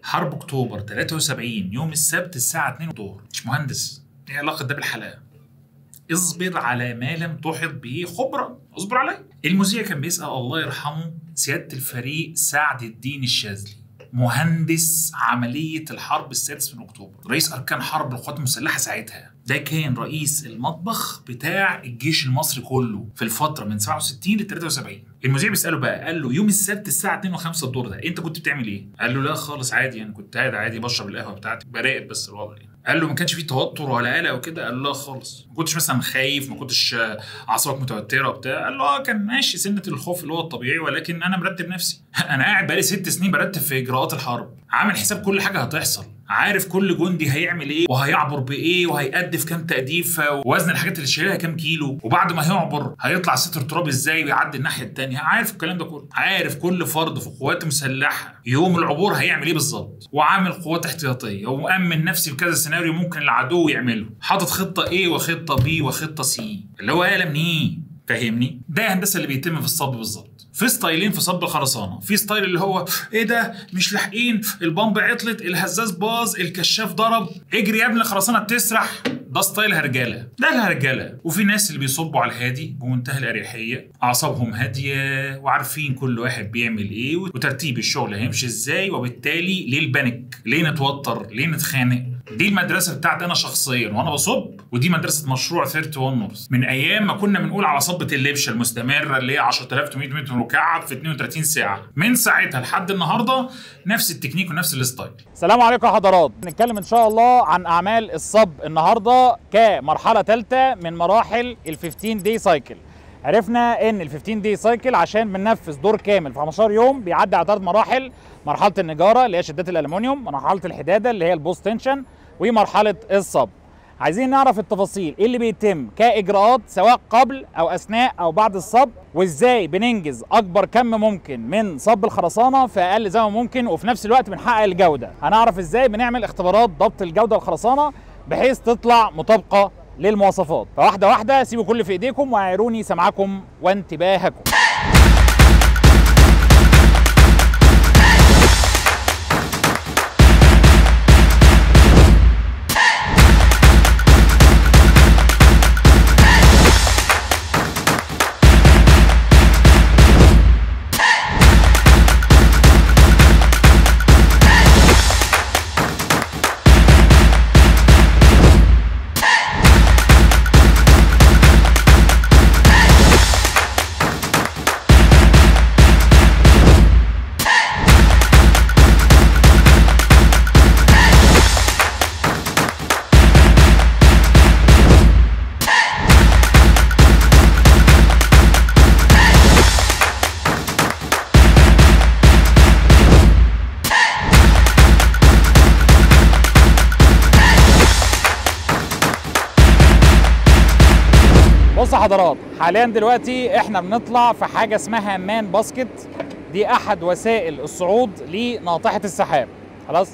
حرب اكتوبر 73 يوم السبت الساعه 2 الظهر مش مهندس ايه علاقه ده بالحلقه اصبر على ما لم تحط به خبرة اصبر عليه المذيع كان بيسأل الله يرحمه سيادة الفريق سعد الدين الشاذلي مهندس عملية الحرب السادس من أكتوبر رئيس أركان حرب القوات المسلحة ساعتها ده كان رئيس المطبخ بتاع الجيش المصري كله في الفترة من 67 ل 73 المذيع بيسأله بقى قال له يوم السبت الساعة 2 و5 الدور ده أنت كنت بتعمل إيه؟ قال له لا خالص عادي أنا كنت قاعد عادي بشرب القهوة بتاعتي براقب بس الوضع يعني. قال له ما كانش فيه توتر ولا قلق وكده قال له لا خالص ما كنتش مثلا خايف ما كنتش آه، اعصابك متوتره وبتاع قال له اه كان ماشي سنه الخوف اللي هو الطبيعي ولكن انا مرتب نفسي انا قاعد بقالي ست سنين برتب في اجراءات الحرب عامل حساب كل حاجه هتحصل عارف كل جندي هيعمل ايه وهيعبر بايه وهيأدف كام تأديفة ووزن الحاجات اللي شايلها كام كيلو وبعد ما هيعبر هيطلع ستر تراب ازاي ويعدي الناحيه التانية عارف الكلام ده كله عارف كل فرد في قوات مسلحه يوم العبور هيعمل ايه بالظبط وعامل قوات احتياطيه ومأمن نفسي بكذا سيناريو ممكن العدو يعمله حاطط خطه A وخطه B وخطه C اللي هو قلم ايه فاهمني ده هندسه اللي بيتم في الصب بالظبط في ستايلين في صب الخرسانه في ستايل اللي هو ايه ده مش لاحقين البامب عطلت الهزاز باظ الكشاف ضرب اجري يا ابني الخرسانه بتسرح ده ستايل هرجله ده الهرجله وفي ناس اللي بيصبوا على الهادي بمنتهى الاريحيه اعصابهم هاديه وعارفين كل واحد بيعمل ايه وترتيب الشغل هيمشي ازاي وبالتالي ليه البانيك ليه نتوتر ليه نتخانق دي المدرسه بتاعتي انا شخصيا وانا بصب ودي مدرسه مشروع 31 نورث من ايام ما كنا بنقول على صبه اللبشه المستمره اللي هي 10800 متر مكعب في 32 ساعه من ساعتها لحد النهارده نفس التكنيك ونفس الستايل السلام عليكم يا حضرات نتكلم ان شاء الله عن اعمال الصب النهارده كمرحله ثالثه من مراحل ال 15 دي سايكل عرفنا ان ال 15 دي سايكل عشان بننفذ دور كامل في 15 يوم بيعدي على ثلاث مراحل مرحله النجاره اللي هي شدات الالومنيوم مرحله الحداده اللي هي البوست تنشن ومرحله الصب عايزين نعرف التفاصيل ايه اللي بيتم كاجراءات سواء قبل او اثناء او بعد الصب وازاي بننجز اكبر كم ممكن من صب الخرسانه في اقل زمن ممكن وفي نفس الوقت بنحقق الجوده هنعرف ازاي بنعمل اختبارات ضبط الجوده الخرسانه بحيث تطلع مطابقه للمواصفات فواحده واحده سيبوا كل في ايديكم واعيروني سمعكم وانتباهكم بص يا حضرات حاليا دلوقتي احنا بنطلع في حاجه اسمها مان باسكت دي احد وسائل الصعود لناطحه السحاب خلاص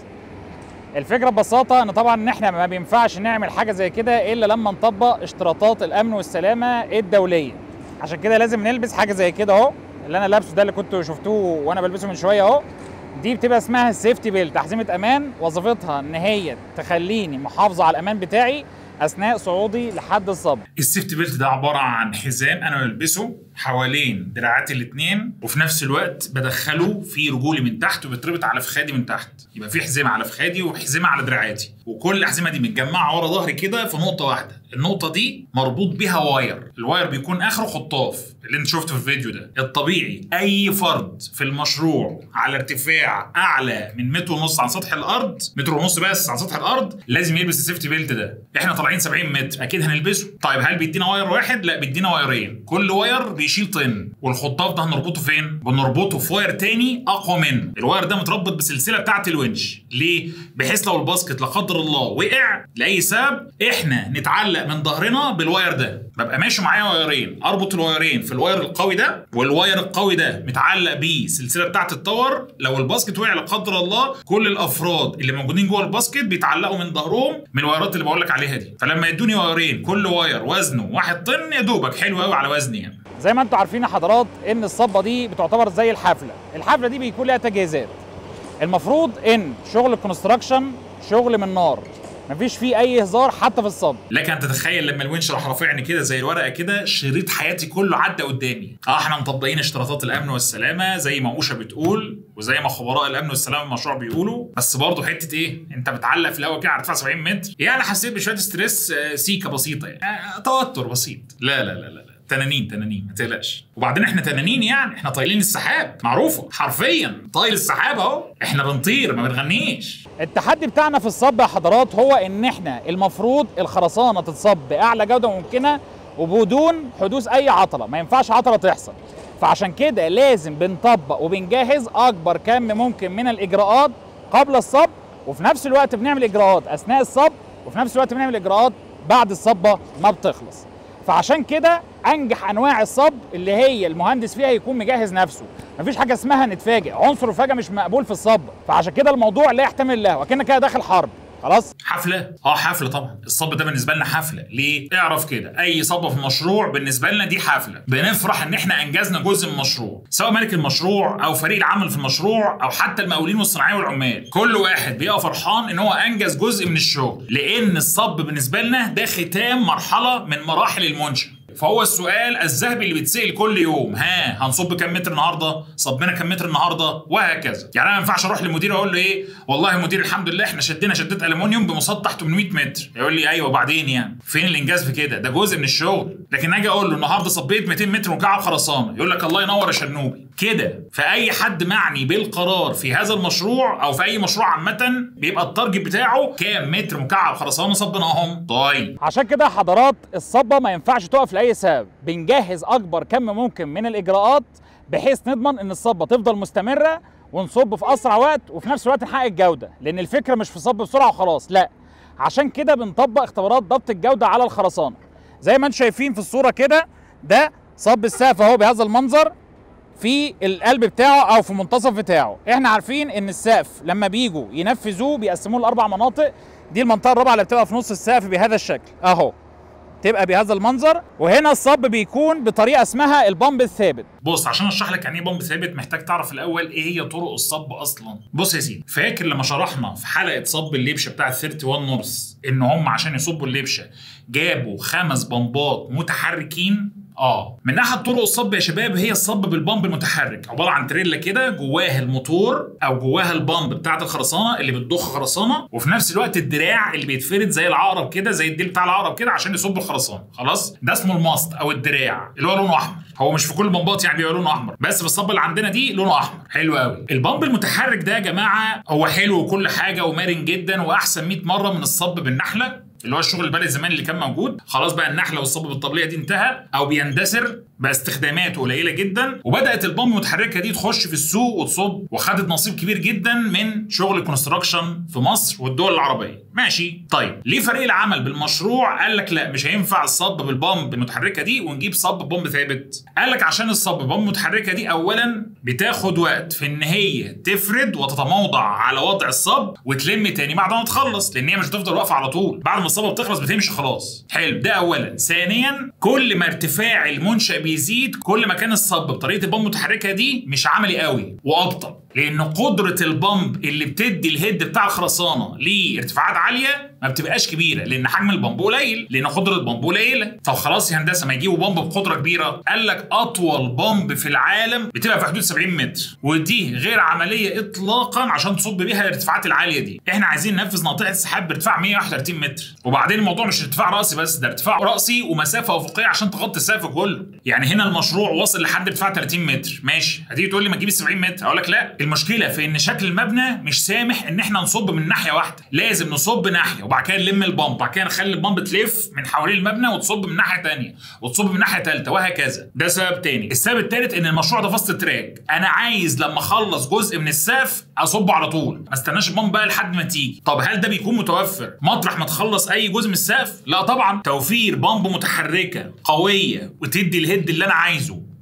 الفكره ببساطه ان طبعا ان احنا ما بينفعش نعمل حاجه زي كده الا لما نطبق اشتراطات الامن والسلامه الدوليه عشان كده لازم نلبس حاجه زي كده اهو اللي انا لابسه ده اللي كنتوا شفتوه وانا بلبسه من شويه اهو دي بتبقى اسمها السيفتي بيلت تحزمه امان وظيفتها ان هي تخليني محافظه على الامان بتاعي اثناء صعودي لحد الصب السيفتي بيلت ده عباره عن حزام انا بلبسه حوالين دراعاتي الاثنين وفي نفس الوقت بدخله في رجولي من تحت وبيتربط على فخادي من تحت يبقى في حزمه على فخادي وحزمه على دراعاتي وكل الاحزمه دي متجمعه ورا ظهري كده في نقطه واحده النقطه دي مربوط بيها واير الواير بيكون اخره خطاف اللي انت شفته في الفيديو ده الطبيعي اي فرد في المشروع على ارتفاع اعلى من متر ونص عن سطح الارض متر ونص بس عن سطح الارض لازم يلبس السيفتي بيلت ده احنا طالعين 70 متر اكيد هنلبسه طيب هل بيدينا واير واحد لا بيدينا وايرين كل واير بيشيل طن والخطاف ده هنربطه فين بنربطه في واير تاني اقوى منه الواير ده متربط بسلسله بتاعه الونش ليه بحيث لو الباسكت لا قدر الله وقع لاي سبب احنا نتعلق من ظهرنا بالواير ده ببقى ماشي معايا وايرين اربط الوايرين في الواير القوي ده والواير القوي ده متعلق بيه السلسله بتاعه التور لو الباسكت وقع لا قدر الله كل الافراد اللي موجودين جوه الباسكت بيتعلقوا من ظهرهم من الوايرات اللي بقول لك عليها دي فلما يدوني وايرين كل واير وزنه واحد طن يا دوبك حلو قوي على وزني يعني زي ما انتم عارفين يا حضرات ان الصبه دي بتعتبر زي الحفله الحفله دي بيكون لها تجهيزات المفروض ان شغل الكونستراكشن شغل من نار مفيش فيه اي هزار حتى في الصب لك ان تتخيل لما الونش راح رافعني كده زي الورقه كده شريط حياتي كله عدى قدامي اه احنا مطبقين اشتراطات الامن والسلامه زي ما اوشا بتقول وزي ما خبراء الامن والسلامه المشروع بيقولوا بس برضه حته ايه انت بتعلق في الهواء كده على ارتفاع 70 متر يعني حسيت بشويه ستريس آه، سيكه بسيطه يعني آه، توتر بسيط لا لا لا لا, لا. تنانين تنانين ما تقلقش وبعدين احنا تنانين يعني احنا طايلين السحاب معروفه حرفيا طايل السحاب اهو احنا بنطير ما بنغنيش التحدي بتاعنا في الصب يا حضرات هو ان احنا المفروض الخرسانه تتصب باعلى جوده ممكنه وبدون حدوث اي عطله ما ينفعش عطله تحصل فعشان كده لازم بنطبق وبنجهز اكبر كم ممكن من الاجراءات قبل الصب وفي نفس الوقت بنعمل اجراءات اثناء الصب وفي نفس الوقت بنعمل اجراءات بعد الصبه ما بتخلص فعشان كده انجح انواع الصب اللي هي المهندس فيها يكون مجهز نفسه مفيش حاجه اسمها نتفاجئ عنصر الفجأة مش مقبول في الصب فعشان كده الموضوع لا يحتمل له وكأنك كده داخل حرب خلاص حفله اه حفله طبعا الصب ده بالنسبه لنا حفله ليه اعرف كده اي صبه في مشروع بالنسبه لنا دي حفله بنفرح ان احنا انجزنا جزء من المشروع سواء مالك المشروع او فريق العمل في المشروع او حتى المقاولين والصناعيه والعمال كل واحد بيبقى فرحان ان هو انجز جزء من الشغل لان الصب بالنسبه لنا ده ختام مرحله من مراحل المنشأ فهو السؤال الذهبي اللي بيتسال كل يوم ها هنصب كام متر النهارده صبنا كام متر النهارده وهكذا يعني انا ما ينفعش اروح للمدير اقول له ايه والله يا مدير الحمد لله احنا شدينا شدات المونيوم بمسطح 800 متر يقول لي ايوه وبعدين يعني فين الانجاز في كده ده جزء من الشغل لكن اجي اقول له النهارده صبيت 200 متر مكعب خرسانه يقول لك الله ينور يا شنوبي كده فاي حد معني بالقرار في هذا المشروع او في اي مشروع عامه بيبقى التارجت بتاعه كام متر مكعب خرسانه صبناهم طيب عشان كده يا حضرات الصبة ما ينفعش تقف لأي سبب بنجهز أكبر كم ممكن من الإجراءات بحيث نضمن إن الصبة تفضل مستمرة ونصب في أسرع وقت وفي نفس الوقت نحقق الجودة لأن الفكرة مش في صب بسرعة وخلاص لا عشان كده بنطبق اختبارات ضبط الجودة على الخرسانة زي ما انتم شايفين في الصورة كده ده صب السقف اهو بهذا المنظر في القلب بتاعه او في المنتصف بتاعه احنا عارفين ان السقف لما بيجوا ينفذوه بيقسموه لاربع مناطق دي المنطقه الرابعه اللي بتبقى في نص السقف بهذا الشكل اهو تبقى بهذا المنظر وهنا الصب بيكون بطريقه اسمها البامب الثابت بص عشان اشرح لك يعني ايه بامب ثابت محتاج تعرف الاول ايه هي طرق الصب اصلا بص يا سيدي فاكر لما شرحنا في حلقه صب اللبشه بتاع 31 نورس ان هم عشان يصبوا اللبشه جابوا خمس بمبات متحركين اه من ناحيه طرق الصب يا شباب هي الصب بالبامب المتحرك عباره عن تريلا كده جواها الموتور او جواها البامب بتاعه الخرسانه اللي بتضخ خرسانه وفي نفس الوقت الدراع اللي بيتفرد زي العقرب كده زي الديل بتاع العقرب كده عشان يصب الخرسانه خلاص ده اسمه الماست او الدراع اللي هو لونه احمر هو مش في كل البمبات يعني بيبقى لونه احمر بس في الصب اللي عندنا دي لونه احمر حلو قوي البامب المتحرك ده يا جماعه هو حلو وكل حاجه ومرن جدا واحسن 100 مره من الصب بالنحله اللي هو الشغل البلدي زمان اللي كان موجود خلاص بقى النحله والصب بالطبليه دي انتهى او بيندثر بقى استخداماته قليله جدا وبدات البامب المتحركه دي تخش في السوق وتصب وخدت نصيب كبير جدا من شغل الكونستراكشن في مصر والدول العربيه ماشي طيب ليه فريق العمل بالمشروع قال لك لا مش هينفع الصب بالبامب المتحركه دي ونجيب صب بامب ثابت قال لك عشان الصب بامب متحركه دي اولا بتاخد وقت في ان هي تفرد وتتموضع على وضع الصب وتلم تاني بعد ما تخلص لان هي مش هتفضل واقفه على طول بعد ما الصبه بتخلص بتمشي خلاص حلو ده اولا ثانيا كل ما ارتفاع المنشا بيزيد كل ما كان الصب بطريقه البامب المتحركه دي مش عملي قوي وابطا لان قدره البامب اللي بتدي الهيد بتاع الخرسانه لارتفاعات عاليه ما بتبقاش كبيره لان حجم البامب قليل لان قدره البامب قليله طب خلاص يا هندسه ما يجيبوا بامب بقدره كبيره قال لك اطول بامب في العالم بتبقى في حدود 70 متر ودي غير عمليه اطلاقا عشان تصب بيها الارتفاعات العاليه دي احنا عايزين ننفذ ناطحه السحاب بارتفاع 131 متر وبعدين الموضوع مش ارتفاع راسي بس ده ارتفاع راسي ومسافه افقيه عشان تغطي السقف كله يعني هنا المشروع واصل لحد ارتفاع 30 متر ماشي هتيجي تقول لي ما تجيب 70 متر اقول لك لا المشكله في ان شكل المبنى مش سامح ان احنا نصب من ناحيه واحده لازم نصب ناحيه وبعد كده نلم البامب بعد كده نخلي البامب تلف من حوالين المبنى وتصب من ناحيه ثانيه وتصب من ناحيه ثالثه وهكذا ده سبب تاني السبب الثالث ان المشروع ده فاست تراك انا عايز لما اخلص جزء من السقف اصبه على طول ما استناش البامب بقى لحد ما تيجي طب هل ده بيكون متوفر مطرح ما تخلص اي جزء من السقف لا طبعا توفير بامب متحركه قويه وتدي الهيد اللي انا عايزه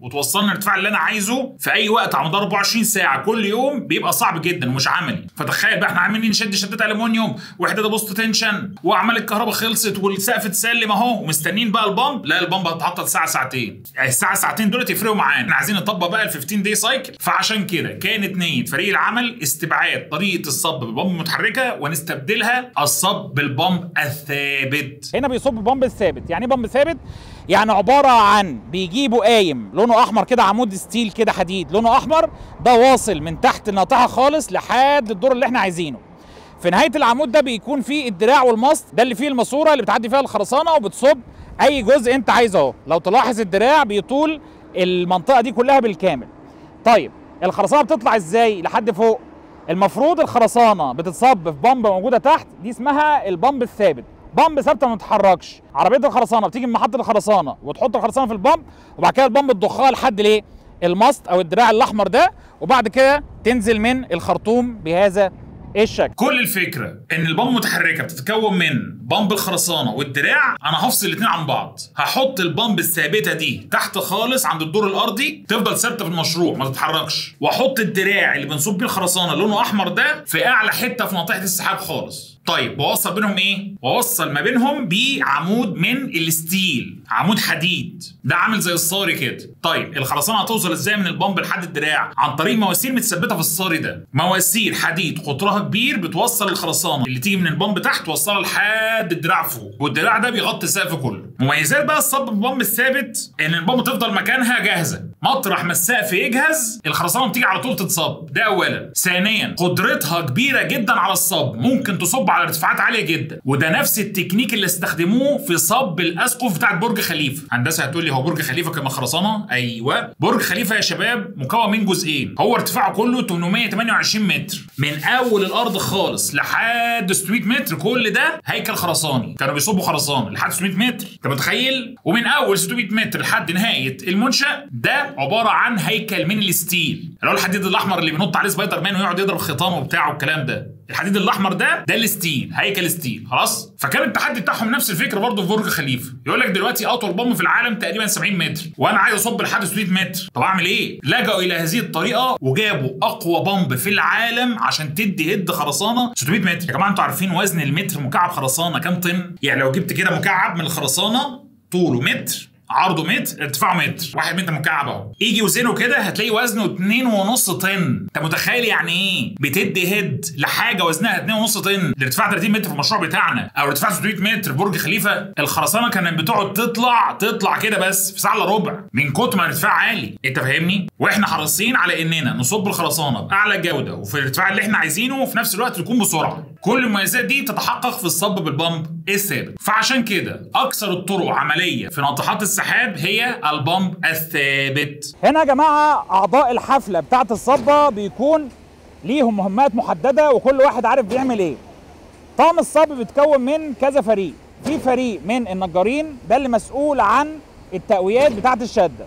وتوصلني الارتفاع اللي انا عايزه في اي وقت على مدار 24 ساعه كل يوم بيبقى صعب جدا ومش عملي فتخيل بقى احنا عاملين نشد شدات الومنيوم وحدات بوست تنشن واعمال الكهرباء خلصت والسقف اتسلم اهو ومستنيين بقى البامب لا البامب هتعطل ساعه ساعتين يعني الساعه ساعتين دول يفرقوا معانا احنا عايزين نطبق بقى ال 15 دي سايكل فعشان كده كانت نيه فريق العمل استبعاد طريقه الصب بالبامب المتحركه ونستبدلها الصب بالبامب الثابت هنا بيصب بامب الثابت يعني ايه بامب ثابت يعني عباره عن بيجيبوا قايم لونه احمر كده عمود ستيل كده حديد لونه احمر ده واصل من تحت الناطحه خالص لحد الدور اللي احنا عايزينه في نهايه العمود ده بيكون فيه الدراع والماست ده اللي فيه الماسوره اللي بتعدي فيها الخرسانه وبتصب اي جزء انت عايزه اهو لو تلاحظ الدراع بيطول المنطقه دي كلها بالكامل طيب الخرسانه بتطلع ازاي لحد فوق المفروض الخرسانه بتتصب في بامب موجوده تحت دي اسمها البامب الثابت بامب ثابته ما تتحركش عربيه الخرسانه بتيجي من محطه الخرسانه وتحط الخرسانه في البامب وبعد كده البامب تضخها لحد ليه الماست او الدراع الاحمر ده وبعد كده تنزل من الخرطوم بهذا الشكل كل الفكره ان البامب المتحركه بتتكون من بامب الخرسانه والدراع انا هفصل الاثنين عن بعض هحط البامب الثابته دي تحت خالص عند الدور الارضي تفضل ثابته في المشروع ما تتحركش واحط الدراع اللي بنصب بيه الخرسانه لونه احمر ده في اعلى حته في منطقه السحاب خالص طيب بوصل بينهم ايه؟ بوصل ما بينهم بعمود من الستيل، عمود حديد، ده عامل زي الصاري كده. طيب الخرسانه هتوصل ازاي من البامب لحد الدراع؟ عن طريق مواسير متثبته في الصاري ده. مواسير حديد قطرها كبير بتوصل الخرسانه اللي تيجي من البامب تحت توصلها لحد الدراع فوق، والدراع ده بيغطي السقف كله. مميزات بقى الصب بالبامب الثابت ان البامب تفضل مكانها جاهزه، مطرح ما السقف يجهز الخرسانه بتيجي على طول تتصب، ده اولا. ثانيا قدرتها كبيره جدا على الصب، ممكن تصب على ارتفاعات عاليه جدا وده نفس التكنيك اللي استخدموه في صب الاسقف بتاعت برج خليفه هندسه هتقول لي هو برج خليفه كما خرسانه ايوه برج خليفه يا شباب مكون من جزئين هو ارتفاعه كله 828 متر من اول الارض خالص لحد 600 متر كل ده هيكل خرساني كانوا بيصبوا خرسانه لحد 600 متر انت متخيل ومن اول 600 متر لحد نهايه المنشا ده عباره عن هيكل من الستيل اللي هو الحديد الاحمر اللي بينط عليه سبايدر مان ويقعد يضرب خيطان وبتاع والكلام ده الحديد الاحمر ده ده الستيل هيكل ستيل خلاص فكان التحدي بتاعهم نفس الفكره برضه في برج خليفه يقول لك دلوقتي اطول بامب في العالم تقريبا 70 متر وانا عايز اصب لحد 600 متر طب اعمل ايه لجأوا الى هذه الطريقه وجابوا اقوى بامب في العالم عشان تدي هيد خرسانه 600 متر يا جماعه انتوا عارفين وزن المتر مكعب خرسانه كام طن يعني لو جبت كده مكعب من الخرسانه طوله متر عرضه متر ارتفاعه متر واحد متر مكعب اهو يجي وزنه كده هتلاقي وزنه 2.5 طن انت متخيل يعني ايه بتدي هيد لحاجه وزنها 2.5 طن لارتفاع 30 متر في المشروع بتاعنا او ارتفاع 600 متر برج خليفه الخرسانه كانت بتقعد تطلع تطلع كده بس في ساعه الا ربع من كتر ما الارتفاع عالي انت فاهمني واحنا حريصين على اننا نصب الخرسانه باعلى جوده وفي الارتفاع اللي احنا عايزينه وفي نفس الوقت يكون بسرعه كل المميزات دي تتحقق في الصب بالبامب الثابت فعشان كده اكثر الطرق عمليه في ناطحات السحاب هي البامب الثابت هنا يا جماعه اعضاء الحفله بتاعه الصبه بيكون ليهم مهمات محدده وكل واحد عارف بيعمل ايه طاقم الصب بيتكون من كذا فريق في فريق من النجارين ده اللي مسؤول عن التقويات بتاعه الشده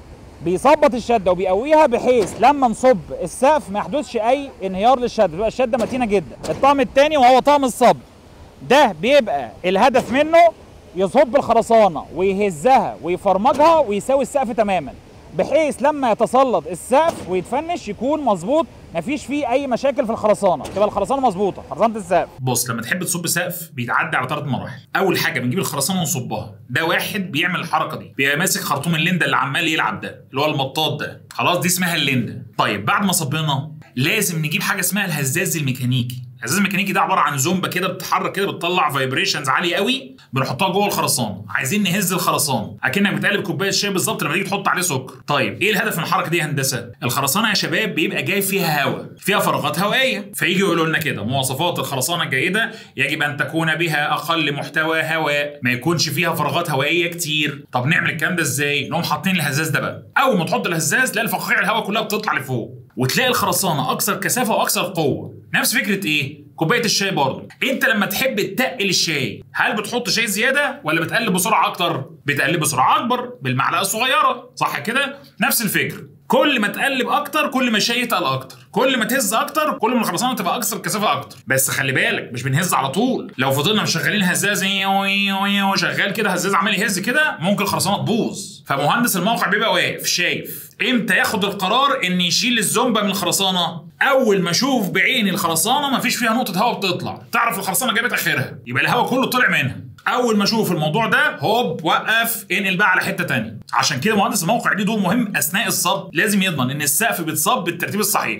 بيظبط الشده وبيقويها بحيث لما نصب السقف ما يحدثش اي انهيار للشده تبقى الشده متينه جدا الطقم الثاني وهو طقم الصب ده بيبقى الهدف منه يصب الخرسانه ويهزها ويفرمجها ويساوي السقف تماما بحيث لما يتسلط السقف ويتفنش يكون مظبوط مفيش فيه اي مشاكل في الخرسانه تبقى الخرسانه مظبوطه خرسانه السقف بص لما تحب تصب سقف بيتعدي على ثلاث مراحل اول حاجه بنجيب الخرسانه ونصبها ده واحد بيعمل الحركه دي بيبقى ماسك خرطوم الليندا اللي عمال يلعب ده اللي هو المطاط ده خلاص دي اسمها الليندا طيب بعد ما صبينا لازم نجيب حاجه اسمها الهزاز الميكانيكي الهزاز الميكانيكي ده عباره عن زومبا كده بتتحرك كده بتطلع فايبريشنز عاليه قوي بنحطها جوه الخرسانه عايزين نهز الخرسانه اكنك بتقلب كوبايه شاي بالظبط لما تيجي تحط عليه سكر طيب ايه الهدف من الحركه دي يا هندسه الخرسانه يا شباب بيبقى جاي فيها هواء فيها فراغات هوائيه فيجي يقولوا لنا كده مواصفات الخرسانه الجيده يجب ان تكون بها اقل محتوى هواء ما يكونش فيها فراغات هوائيه كتير طب نعمل الكلام ده ازاي نقوم حاطين الهزاز ده بقى اول ما تحط الهزاز تلاقي فقاقيع الهواء كلها بتطلع لفوق وتلاقي الخرسانه اكثر كثافه واكثر قوه نفس فكره ايه كوبايه الشاي برضه انت لما تحب تقل الشاي هل بتحط شاي زياده ولا بتقلب بسرعه اكتر بتقلب بسرعه اكبر بالمعلقه الصغيره صح كده نفس الفكره كل ما تقلب اكتر كل ما الشاي يتقل اكتر كل ما تهز اكتر كل ما الخرسانه تبقى اكثر كثافه اكتر بس خلي بالك مش بنهز على طول لو فضلنا مشغلين هزاز شغال كده هزاز عمال يهز كده ممكن الخرسانه تبوظ فمهندس الموقع بيبقى واقف شايف امتى ياخد القرار ان يشيل الزومبا من الخرسانه اول ما اشوف بعيني الخرسانه ما فيش فيها نقطه هواء بتطلع تعرف الخرسانه جابت اخرها يبقى الهواء كله طلع منها اول ما اشوف الموضوع ده هوب وقف انقل بقى على حته تانية عشان كده مهندس الموقع ليه دور مهم اثناء الصب لازم يضمن ان السقف بيتصب بالترتيب الصحيح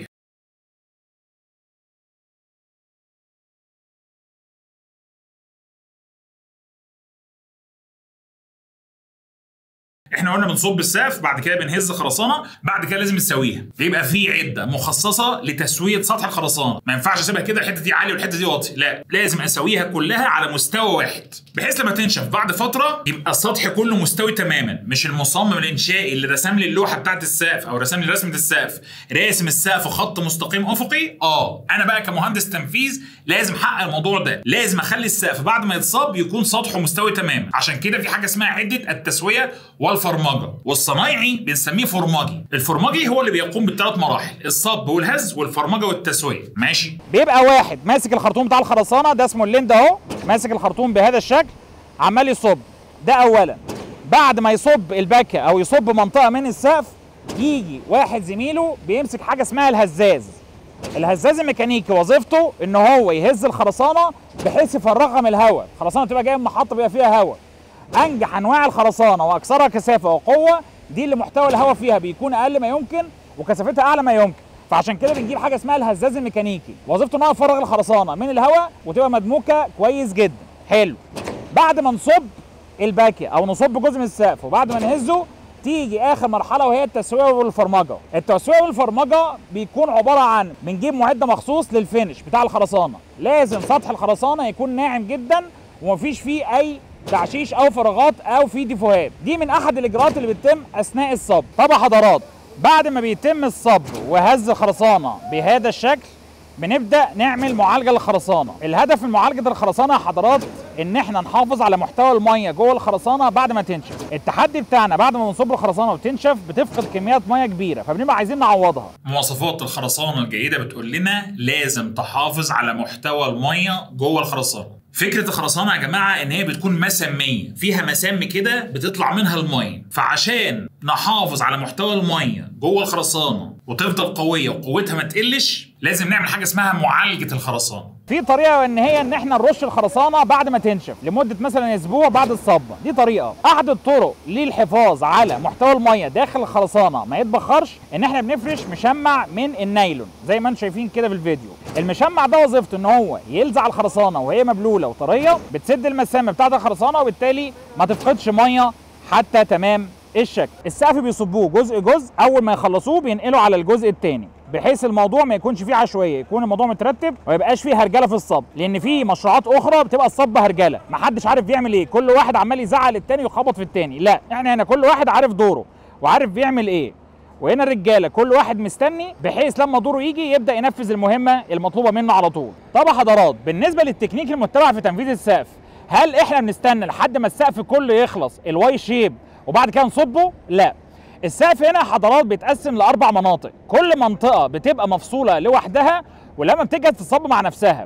احنا قلنا بنصب السقف بعد كده بنهز خرسانه بعد كده لازم نسويها يبقى في عده مخصصه لتسويه سطح الخرسانه ما ينفعش اسيبها كده الحته دي عاليه والحته دي واطي لا لازم اسويها كلها على مستوى واحد بحيث لما تنشف بعد فتره يبقى السطح كله مستوي تماما مش المصمم الانشائي اللي رسم لي اللوحه بتاعه السقف او رسم لي رسمه السقف راسم السقف خط مستقيم افقي اه انا بقى كمهندس تنفيذ لازم احقق الموضوع ده لازم اخلي السقف بعد ما يتصب يكون سطحه مستوي تماما عشان كده في حاجه اسمها عده التسويه والفرمجه والصنايعي بنسميه فرمجي الفرمجي هو اللي بيقوم بالثلاث مراحل الصب والهز والفرمجه والتسويه ماشي بيبقى واحد ماسك الخرطوم بتاع الخرسانه ده اسمه الليند اهو ماسك الخرطوم بهذا الشكل عمال يصب ده اولا بعد ما يصب البكه او يصب منطقه من السقف يجي واحد زميله بيمسك حاجه اسمها الهزاز الهزاز الميكانيكي وظيفته ان هو يهز الخرسانه بحيث يفرغها من الهواء الخرسانه تبقى جايه من محطه بيبقى فيها هواء انجح انواع الخرسانه واكثرها كثافه وقوه دي اللي محتوى الهواء فيها بيكون اقل ما يمكن وكثافتها اعلى ما يمكن فعشان كده بنجيب حاجه اسمها الهزاز الميكانيكي وظيفته ان هو يفرغ الخرسانه من الهواء وتبقى مدموكه كويس جدا حلو بعد ما نصب الباكيه او نصب جزء من السقف وبعد ما نهزه تيجي اخر مرحله وهي التسويه والفرمجه التسويه والفرمجه بيكون عباره عن بنجيب معده مخصوص للفينش بتاع الخرسانه لازم سطح الخرسانه يكون ناعم جدا ومفيش فيه اي تعشيش او فراغات او في ديفوهات دي من احد الاجراءات اللي بتتم اثناء الصب طبعا حضرات بعد ما بيتم الصب وهز الخرسانه بهذا الشكل بنبدا نعمل معالجه للخرسانه الهدف من معالجه الخرسانه يا حضرات ان احنا نحافظ على محتوى الميه جوه الخرسانه بعد ما تنشف التحدي بتاعنا بعد ما بنصب الخرسانه وتنشف بتفقد كميات ميه كبيره فبنبقى عايزين نعوضها مواصفات الخرسانه الجيده بتقول لنا لازم تحافظ على محتوى الميه جوه الخرسانه فكرة الخرسانة يا جماعة إن هي بتكون مسامية، فيها مسام كده بتطلع منها المية، فعشان نحافظ على محتوى المية جوه الخرسانة وتفضل قوية وقوتها ما تقلش، لازم نعمل حاجة اسمها معالجة الخرسانة. في طريقه ان هي ان احنا نرش الخرسانه بعد ما تنشف لمده مثلا اسبوع بعد الصبه دي طريقه احد الطرق للحفاظ على محتوى الميه داخل الخرسانه ما يتبخرش ان احنا بنفرش مشمع من النايلون زي ما انتم شايفين كده في الفيديو المشمع ده وظيفته ان هو يلزق الخرسانه وهي مبلوله وطريه بتسد المسام بتاعه الخرسانه وبالتالي ما تفقدش ميه حتى تمام الشكل السقف بيصبوه جزء جزء اول ما يخلصوه بينقلوا على الجزء الثاني بحيث الموضوع ما يكونش فيه عشوائيه يكون الموضوع مترتب وما يبقاش فيه هرجله في الصب لان في مشروعات اخرى بتبقى الصب هرجله ما حدش عارف بيعمل ايه كل واحد عمال يزعل التاني ويخبط في التاني لا يعني هنا كل واحد عارف دوره وعارف بيعمل ايه وهنا الرجاله كل واحد مستني بحيث لما دوره يجي يبدا ينفذ المهمه المطلوبه منه على طول طب حضرات بالنسبه للتكنيك المتبع في تنفيذ السقف هل احنا بنستنى لحد ما السقف كله يخلص الواي شيب وبعد كده نصبه لا السقف هنا حضرات بيتقسم لاربع مناطق كل منطقه بتبقى مفصوله لوحدها ولما بتيجي تتصب مع نفسها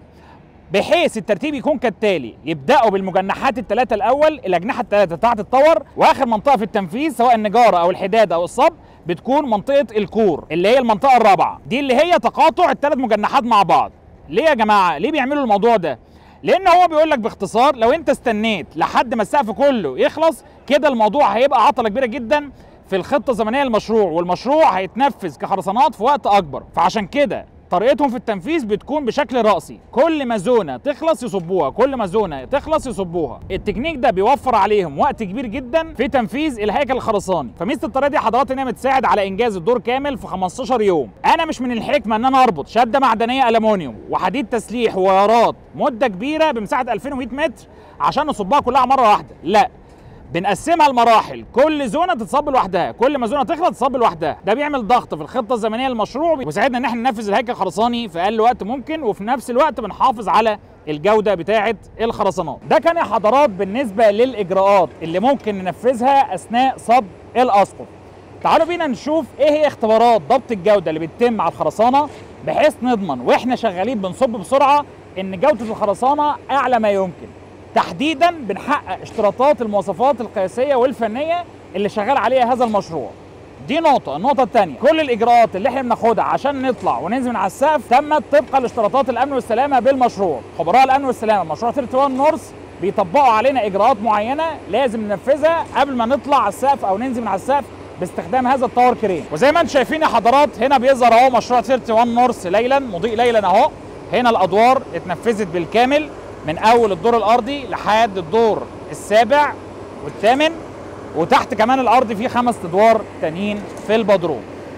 بحيث الترتيب يكون كالتالي يبداوا بالمجنحات الثلاثه الاول الاجنحه الثلاثه بتاعه التور واخر منطقه في التنفيذ سواء النجاره او الحداد او الصب بتكون منطقه الكور اللي هي المنطقه الرابعه دي اللي هي تقاطع الثلاث مجنحات مع بعض ليه يا جماعه ليه بيعملوا الموضوع ده لان هو بيقول لك باختصار لو انت استنيت لحد ما السقف كله يخلص كده الموضوع هيبقى عطله كبيره جدا في الخطه الزمنيه للمشروع والمشروع هيتنفذ كخرسانات في وقت اكبر فعشان كده طريقتهم في التنفيذ بتكون بشكل رأسي كل ما زونه تخلص يصبوها كل ما زونه تخلص يصبوها التكنيك ده بيوفر عليهم وقت كبير جدا في تنفيذ الهيكل الخرساني فميزه الطريقه دي حضرات ان هي بتساعد على انجاز الدور كامل في 15 يوم انا مش من الحكمه ان انا اربط شده معدنيه المونيوم وحديد تسليح ووايرات مده كبيره بمساحه 2100 متر عشان نصبها كلها مره واحده لا بنقسمها لمراحل كل زونه تتصب لوحدها كل ما زونه تخلص تصب لوحدها ده بيعمل ضغط في الخطه الزمنيه للمشروع ويساعدنا ان احنا ننفذ الهيكل الخرساني في اقل وقت ممكن وفي نفس الوقت بنحافظ على الجوده بتاعه الخرسانات ده كان يا حضرات بالنسبه للاجراءات اللي ممكن ننفذها اثناء صب الاسقف تعالوا بينا نشوف ايه هي اختبارات ضبط الجوده اللي بتتم على الخرسانه بحيث نضمن واحنا شغالين بنصب بسرعه ان جوده الخرسانه اعلى ما يمكن تحديدا بنحقق اشتراطات المواصفات القياسيه والفنيه اللي شغال عليها هذا المشروع دي نقطة، النقطة الثانية، كل الإجراءات اللي احنا بناخدها عشان نطلع وننزل من على السقف تمت طبقا لاشتراطات الأمن والسلامة بالمشروع، خبراء الأمن والسلامة مشروع 31 نورث بيطبقوا علينا إجراءات معينة لازم ننفذها قبل ما نطلع على السقف أو ننزل من على السقف باستخدام هذا التاور كرين، وزي ما انتم شايفين يا حضرات هنا بيظهر اهو مشروع 31 نورث ليلا مضيء ليلا اهو، هنا الأدوار اتنفذت بالكامل من أول الدور الأرضي لحد الدور السابع والثامن وتحت كمان الارض فيه خمس ادوار تانيين في البدروم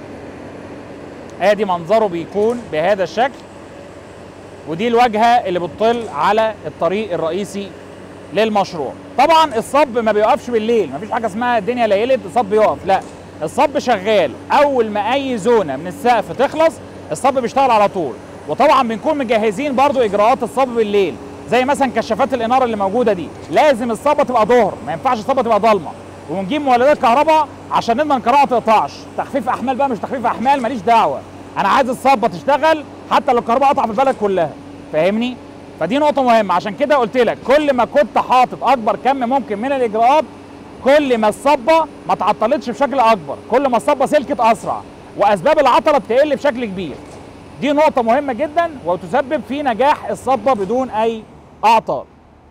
ادي منظره بيكون بهذا الشكل ودي الواجهه اللي بتطل على الطريق الرئيسي للمشروع طبعا الصب ما بيوقفش بالليل مفيش حاجه اسمها الدنيا ليلت الصب يقف لا الصب شغال اول ما اي زونه من السقف تخلص الصب بيشتغل على طول وطبعا بنكون مجهزين برضو اجراءات الصب بالليل زي مثلا كشافات الاناره اللي موجوده دي لازم الصبه تبقى ظهر ما ينفعش الصبه تبقى ضلمه ونجيب مولدات كهرباء عشان نضمن الكهرباء ما تقطعش تخفيف احمال بقى مش تخفيف احمال ماليش دعوه انا عايز الصبه تشتغل حتى لو الكهرباء قطع في البلد كلها فاهمني فدي نقطه مهمه عشان كده قلت لك كل ما كنت حاطط اكبر كم ممكن من الاجراءات كل ما الصبه ما تعطلتش بشكل اكبر كل ما الصبه سلكت اسرع واسباب العطله بتقل بشكل كبير دي نقطه مهمه جدا وتسبب في نجاح الصبه بدون اي اعطال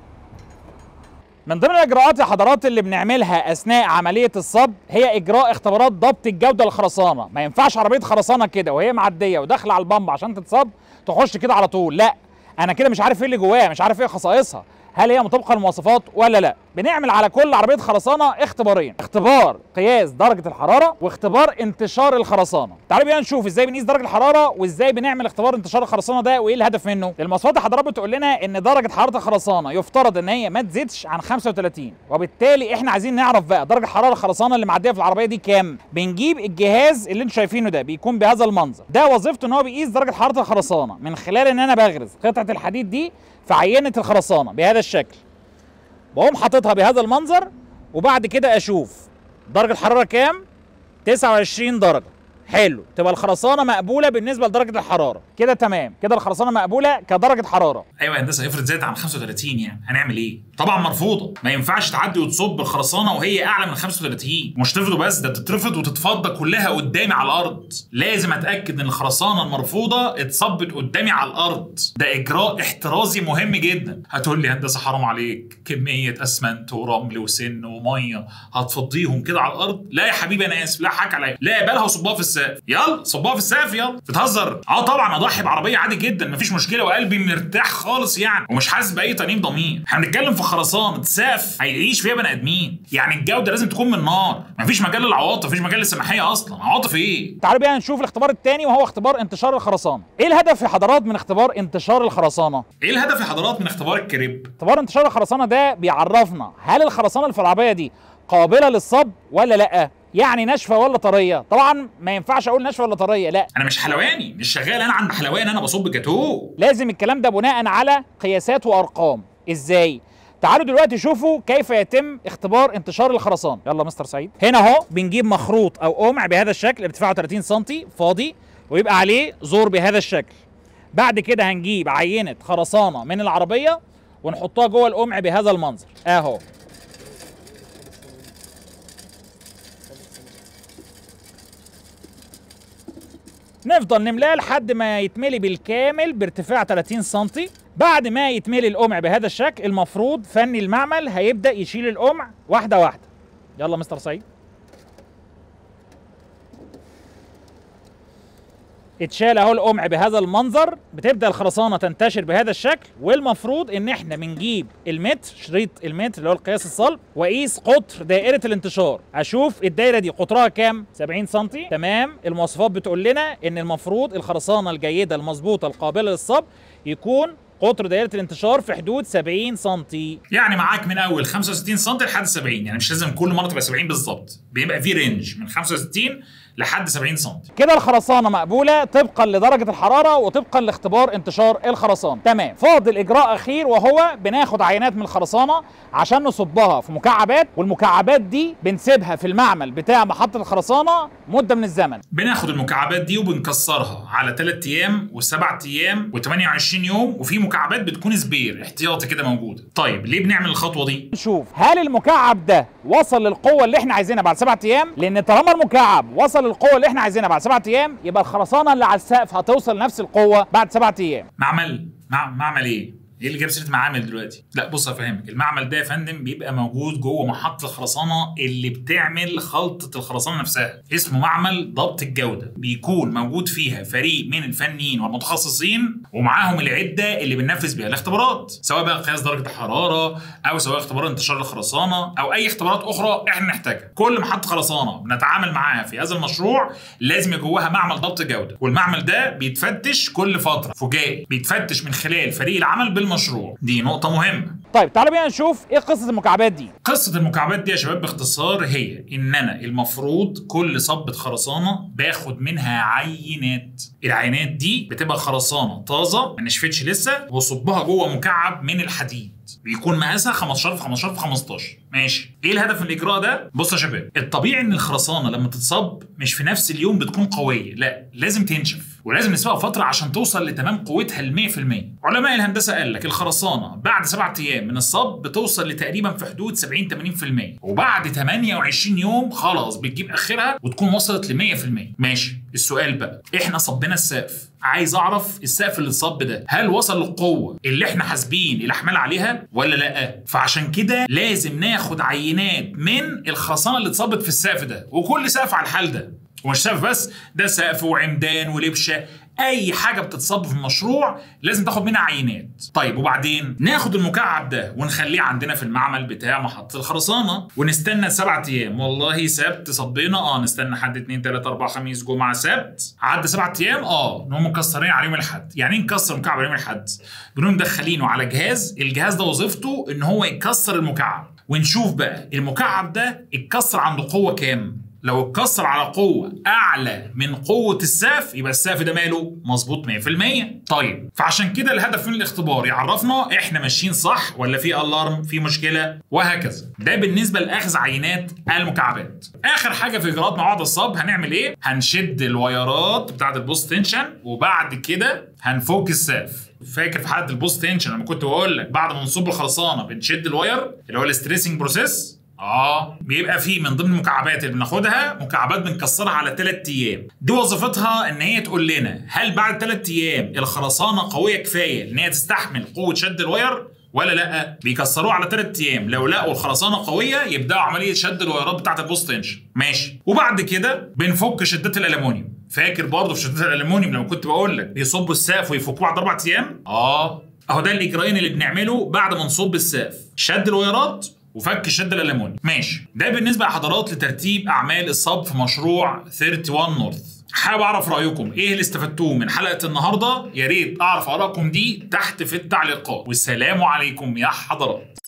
من ضمن الاجراءات يا حضرات اللي بنعملها اثناء عمليه الصب هي اجراء اختبارات ضبط الجوده للخرسانه ما ينفعش عربيه خرسانه كده وهي معديه وداخله على البمب عشان تتصب تخش كده على طول لا انا كده مش عارف ايه اللي جواها مش عارف ايه خصائصها هل هي مطابقه للمواصفات ولا لا بنعمل على كل عربيه خرسانه اختبارين اختبار قياس درجه الحراره واختبار انتشار الخرسانه تعالوا بينا نشوف ازاي بنقيس درجه الحراره وازاي بنعمل اختبار انتشار الخرسانه ده وايه الهدف منه المواصفات يا حضرات بتقول لنا ان درجه حراره الخرسانه يفترض ان هي ما تزيدش عن 35 وبالتالي احنا عايزين نعرف بقى درجه حراره الخرسانه اللي معديه في العربيه دي كام بنجيب الجهاز اللي انتم شايفينه ده بيكون بهذا المنظر ده وظيفته ان هو بيقيس درجه حراره الخرسانه من خلال ان انا بغرز قطعه الحديد دي في عينه الخرسانه بهذا الشكل بقوم حاططها بهذا المنظر وبعد كده اشوف درجه الحراره كام 29 درجه حلو تبقى الخرسانه مقبوله بالنسبه لدرجه الحراره كده تمام كده الخرسانه مقبوله كدرجه حراره ايوه يا هندسه افرض زادت عن 35 يعني هنعمل ايه؟ طبعا مرفوضه ما ينفعش تعدي وتصب الخرسانه وهي اعلى من 35 مش تفرضه بس ده تترفض وتتفضى كلها قدامي على الارض لازم اتاكد ان الخرسانه المرفوضه اتصبت قدامي على الارض ده اجراء احترازي مهم جدا هتقول لي هندسه حرام عليك كميه اسمنت ورمل وسن وميه هتفضيهم كده على الارض لا يا حبيبي انا اسف لا حك عليا لا قبلها وصبها في السقف يلا صبها في السقف يلا بتهزر اه طبعا اضحي بعربيه عادي جدا مفيش مشكله وقلبي مرتاح خالص يعني ومش حاسس باي تانيب ضمير احنا بنتكلم في خرسانه سقف هيعيش فيها بني ادمين يعني الجوده لازم تكون من نار مفيش مجال للعواطف مفيش مجال للسماحيه اصلا عواطف ايه تعالوا بقى نشوف الاختبار الثاني وهو اختبار انتشار الخرسانه ايه الهدف يا حضرات من اختبار انتشار الخرسانه ايه الهدف يا حضرات من اختبار الكريب اختبار انتشار الخرسانه ده بيعرفنا هل الخرسانه اللي في العربيه دي قابله للصب ولا لا يعني ناشفه ولا طريه طبعا ما ينفعش اقول ناشفه ولا طريه لا انا مش حلواني مش شغال انا عند حلوان انا بصب جاتوه لازم الكلام ده بناء على قياسات وارقام ازاي تعالوا دلوقتي شوفوا كيف يتم اختبار انتشار الخرسانه يلا مستر سعيد هنا اهو بنجيب مخروط او قمع بهذا الشكل ارتفاعه 30 سم فاضي ويبقى عليه زور بهذا الشكل بعد كده هنجيب عينه خرسانه من العربيه ونحطها جوه القمع بهذا المنظر اهو نفضل نملاه لحد ما يتملي بالكامل بارتفاع 30 سم بعد ما يتملي القمع بهذا الشكل المفروض فني المعمل هيبدا يشيل القمع واحده واحده يلا مستر سعيد اتشال اهو القمع بهذا المنظر بتبدا الخرسانه تنتشر بهذا الشكل والمفروض ان احنا بنجيب المتر شريط المتر اللي هو القياس الصلب واقيس قطر دائره الانتشار اشوف الدايره دي قطرها كام 70 سم تمام المواصفات بتقول لنا ان المفروض الخرسانه الجيده المظبوطه القابله للصب يكون قطر دائره الانتشار في حدود 70 سم يعني معاك من اول 65 سم لحد 70 يعني مش لازم كل مره تبقى 70 بالظبط بيبقى في رينج من 65 لحد 70 سم كده الخرسانه مقبوله طبقا لدرجه الحراره وطبقا لاختبار انتشار الخرسانه تمام فاضل اجراء اخير وهو بناخد عينات من الخرسانه عشان نصبها في مكعبات والمكعبات دي بنسيبها في المعمل بتاع محطه الخرسانه مده من الزمن بناخد المكعبات دي وبنكسرها على 3 ايام و7 ايام و28 يوم وفي مكعبات بتكون سبير احتياطي كده موجوده طيب ليه بنعمل الخطوه دي نشوف هل المكعب ده وصل للقوه اللي احنا عايزينها بعد سبعة ايام لان طالما المكعب وصل للقوه اللي احنا عايزينها بعد سبعة ايام يبقى الخرسانه اللي على السقف هتوصل لنفس القوه بعد سبعة ايام معمل مع... معمل ايه ايه اللي جاب سيره معامل دلوقتي؟ لا بص افهمك، المعمل ده يا فندم بيبقى موجود جوه محطه الخرسانه اللي بتعمل خلطه الخرسانه نفسها، اسمه معمل ضبط الجوده، بيكون موجود فيها فريق من الفنيين والمتخصصين ومعاهم العده اللي بننفذ بيها الاختبارات، سواء بقى قياس درجه الحراره او سواء اختبار انتشار الخرسانه او اي اختبارات اخرى احنا نحتاجها، كل محطه خرسانه بنتعامل معاها في هذا المشروع لازم يبقى جواها معمل ضبط جوده، والمعمل ده بيتفتش كل فتره فجائي، بيتفتش من خلال فريق العمل بالمشروع دي نقطة مهمة طيب تعالوا بينا نشوف ايه قصه المكعبات دي قصة المكعبات دي يا شباب باختصار هي إن أنا المفروض كل صبة خرسانة باخد منها عينات العينات دي بتبقى خرسانة طازة ما نشفتش لسه وصبها جوه مكعب من الحديد بيكون مقاسها 15 في 15 في 15 ماشي ايه الهدف من الاجراء ده بص يا شباب الطبيعي ان الخرسانه لما تتصب مش في نفس اليوم بتكون قويه لا لازم تنشف ولازم نسيبها فتره عشان توصل لتمام قوتها ل 100% علماء الهندسه قال لك الخرسانه بعد سبعة ايام من الصب بتوصل لتقريبا في حدود 70 80% وبعد 28 يوم خلاص بتجيب اخرها وتكون وصلت ل 100% ماشي السؤال بقى احنا صبينا السقف عايز اعرف السقف اللي اتصب ده هل وصل للقوه اللي احنا حاسبين الاحمال عليها ولا لا فعشان كده لازم ناخد عينات من الخرسانه اللي اتصبت في السقف ده وكل سقف على الحال ده ومش سقف بس ده سقف وعمدان ولبشه اي حاجه بتتصب في المشروع لازم تاخد منها عينات طيب وبعدين ناخد المكعب ده ونخليه عندنا في المعمل بتاع محطه الخرسانه ونستنى سبعة ايام والله سبت صبينا اه نستنى حد اتنين تلاته اربعه خميس جمعه سبت عدى سبعة ايام اه نقوم مكسرين على يوم الاحد يعني ايه نكسر مكعب على يوم الاحد بنقوم مدخلينه على جهاز الجهاز ده وظيفته ان هو يكسر المكعب ونشوف بقى المكعب ده اتكسر عنده قوه كام لو اتكسر على قوة أعلى من قوة السقف يبقى السقف ده ماله مظبوط 100% طيب فعشان كده الهدف من الاختبار يعرفنا احنا ماشيين صح ولا في الارم في مشكلة وهكذا ده بالنسبة لأخذ عينات المكعبات آخر حاجة في إجراءات موعد الصب هنعمل إيه؟ هنشد الوايرات بتاعة البوست تنشن وبعد كده هنفك السقف فاكر في حاله البوست تنشن لما كنت بقول لك بعد ما نصب الخرسانه بنشد الواير اللي هو الستريسنج بروسيس اه بيبقى فيه من ضمن المكعبات اللي بناخدها مكعبات بنكسرها على 3 ايام دي وظيفتها ان هي تقول لنا هل بعد 3 ايام الخرسانه قويه كفايه ان هي تستحمل قوه شد الواير ولا لا بيكسروه على 3 ايام لو لقوا الخرسانه قويه يبداوا عمليه شد الوايرات بتاعه البوست تنشن ماشي وبعد كده بنفك شدات الالومنيوم فاكر برضه في شدات الالومنيوم لما كنت بقول لك بيصبوا السقف ويفكوه بعد اربع ايام اه اهو ده الاجراءين اللي بنعمله بعد ما نصب السقف شد الوايرات وفك شد الالومنيوم ماشي ده بالنسبه لحضرات لترتيب اعمال الصب في مشروع 31 نورث حابب اعرف رايكم ايه اللي استفدتوه من حلقه النهارده يا ريت اعرف ارائكم دي تحت في التعليقات والسلام عليكم يا حضرات